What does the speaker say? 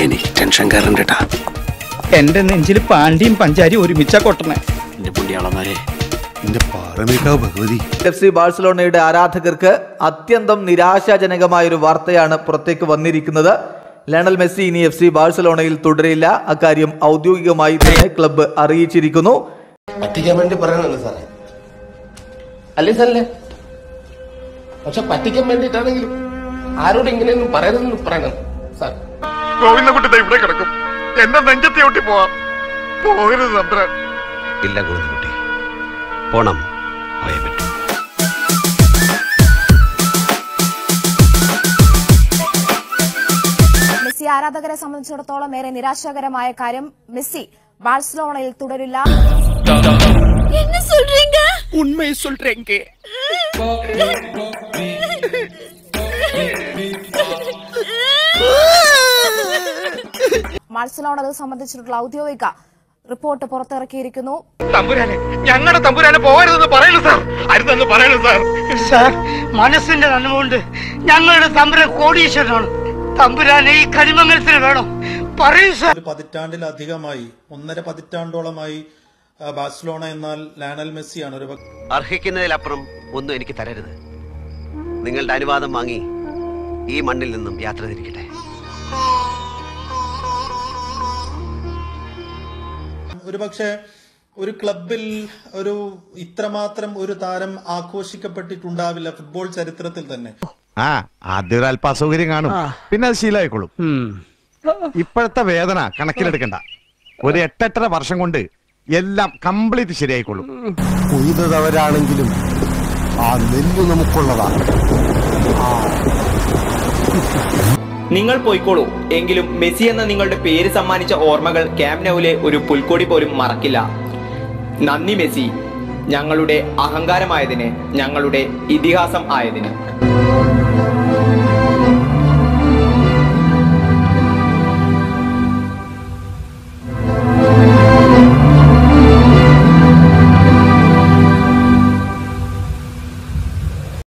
എനിക്ക് ടെൻഷൻ കയറണ്ടട്ടാ എന്റെ നെഞ്ചിൽ പാണ്ടിയും പഞ്ചാരി ഒരുമിച്ച കൊട്ടണേ എന്റെ പുണ്യാളന്മാരെ എന്റെ പാറമേക്കാവ് ഭഗവതി എഫ് സി ബാഴ്സലോണയുടെ ആരാധകർക്ക് അത്യന്തം നിരാശാജനകമായ ഒരു വാർത്തയാണ് പുറത്തേക്ക് വന്നിരിക്കുന്നത് ലയണൽ മെസ്സി ഇനി എഫ് സി ബാഴ്സലോണയിൽ തുടരില്ല അക്കാര്യം ഔദ്യോഗികമായി തന്നെ ക്ലബ്ബ് അറിയിച്ചിരിക്കുന്നു പറ്റിക്കാൻ വേണ്ടി പറയണല്ലോ സാറേ അല്ലേ സാറല്ലേ പക്ഷെ പറ്റിക്കാൻ വേണ്ടിയിട്ടാണെങ്കിലും ആരോട് ഇങ്ങനെയൊന്നും പറയരുതെന്ന് പറയണം സാർ ഗോവിന്ദൻകുട്ടി ദേ ഇവിടെ കിടക്കും എന്നെ നെഞ്ചത്തി ഒട്ടി പോവാം പോകരുത് തമ്പ്രാൻ ഇല്ല ഗോവിന്ദൻകുട്ടി പോണം പോയേ പറ്റൂ മെസ്സി ആരാധകരെ സംബന്ധിച്ചിടത്തോളം ഏറെ നിരാശാകരമായ കാര്യം മെസ്സി ബാഴ്സലോണയിൽ തുടരില്ല ബാഴ്സലോണ ഇത് സംബന്ധിച്ചിട്ടുള്ള ഔദ്യോഗിക റിപ്പോർട്ട് പുറത്തിറക്കിയിരിക്കുന്നു തമ്പുരാനെ ഞങ്ങളുടെ തമ്പുരാനെ പോകരുതെന്ന് പറയണു സാർ അരുതെന്ന് പറയണു സാർ സാർ മനസ്സിന്റെ നന്മകൊണ്ട് ഞങ്ങളുടെ തമ്പുരാൻ കോടീശ്വരനാണ് തമ്പുരാനെ ഈ കരിമംഗലത്തിന് വേണം പറയൂ സാർ ഒരു പതിറ്റാണ്ടിലധികമായി ഒന്നര പതിറ്റാണ്ടോളമായി ആ, ബാഴ്സലോണ എന്നാൽ ലയണൽ മെസ്സിയാണ് ഒരു പക്ഷേ അർഹിക്കുന്നതിലപ്പുറം ഒന്നും എനിക്ക് തരരുത് നിങ്ങളുടെ അനുവാദം വാങ്ങി ഈ മണ്ണിൽ നിന്നും യാത്ര തിരിക്കട്ടെ ഒരു പക്ഷേ ഒരു ക്ലബിൽ ഒരു ഇത്രമാത്രം ഒരു താരം ആഘോഷിക്കപ്പെട്ടിട്ടുണ്ടാവില്ല ഫുട്ബോൾ ചരിത്രത്തിൽ തന്നെ ആ ആദ്യം ഒരു അല്പ അസൗകര്യം കാണും പിന്നെ അത് ശീലമായിക്കോളും ഇപ്പോഴത്തെ വേദന കണക്കിലെടുക്കണ്ട ഒരു എട്ടെട്ടര വർഷം കൊണ്ട് എല്ലാം കംപ്ലീറ്റ് ശരിയായിക്കോളും കൊയ്തവരാണെങ്കിലും ആ നെല്ല് നമുക്കുള്ളതാ നിങ്ങൾ പോയിക്കോളൂ എങ്കിലും മെസ്സി എന്ന നിങ്ങളുടെ പേര് സമ്മാനിച്ച ഓർമ്മകൾ ക്യാമ്പ് നൌവിലെ ഒരു പുൽക്കൊടി പോലും മറക്കില്ല നന്ദി മെസ്സി ഞങ്ങളുടെ അഹങ്കാരമായതിന് ഞങ്ങളുടെ ഇതിഹാസം ആയതിന്